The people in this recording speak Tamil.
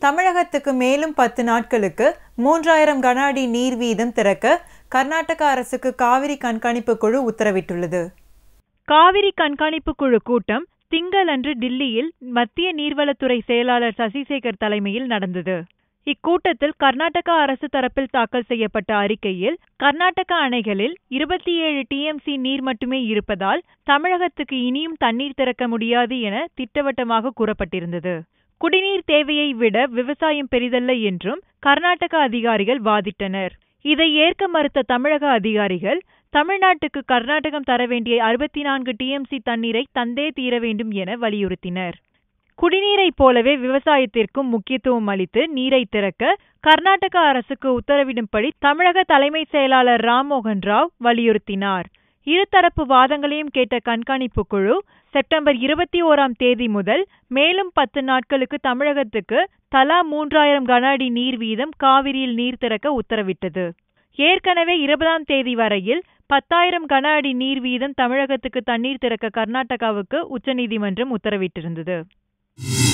தமிழகத்துக்கு மேலும் பத்து நாட்களுக்கு மூன்றாயிரம் கன அடி நீர் வீதம் திறக்க கர்நாடக அரசுக்கு காவிரி கண்காணிப்பு குழு உத்தரவிட்டுள்ளது காவிரி கண்காணிப்பு குழு கூட்டம் திங்களன்று டில்லியில் மத்திய நீர்வளத்துறை செயலாளர் சசிசேகர் தலைமையில் நடந்தது இக்கூட்டத்தில் கர்நாடகா அரசு தரப்பில் தாக்கல் செய்யப்பட்ட அறிக்கையில் கர்நாடக அணைகளில் இருபத்தி ஏழு டிஎம்சி நீர் மட்டுமே இருப்பதால் தமிழகத்துக்கு இனியும் தண்ணீர் திறக்க முடியாது என திட்டவட்டமாக கூறப்பட்டிருந்தது குடிநீர் தேவையை விட விவசாயம் பெரிதல்ல என்றும் கர்நாடக அதிகாரிகள் வாதிட்டனர் இதை ஏற்க மறுத்த தமிழக அதிகாரிகள் தமிழ்நாட்டுக்கு கர்நாடகம் தர வேண்டிய அறுபத்தி நான்கு டிஎம்சி தண்ணீரை தந்தே தீர வேண்டும் என வலியுறுத்தினர் குடிநீரைப் போலவே விவசாயத்திற்கும் முக்கியத்துவம் அளித்து நீரை திறக்க கர்நாடக அரசுக்கு உத்தரவிடும்படி தமிழக தலைமை செயலாளர் ராம்மோகன் ராவ் வலியுறுத்தினார் இருதரப்பு வாதங்களையும் கேட்ட கண்காணிப்பு குழு செப்டம்பர் இருபத்தி ஓராம் தேதி முதல் மேலும் பத்து நாட்களுக்கு தமிழகத்துக்கு தலா மூன்றாயிரம் கன அடி நீர் வீதம் காவிரியில் நீர் திறக்க உத்தரவிட்டது ஏற்கனவே இருபதாம் தேதி வரையில் பத்தாயிரம் கன அடி நீர் வீதம் தமிழகத்துக்கு தண்ணீர் திறக்க கர்நாடகாவுக்கு உச்சநீதிமன்றம் உத்தரவிட்டிருந்தது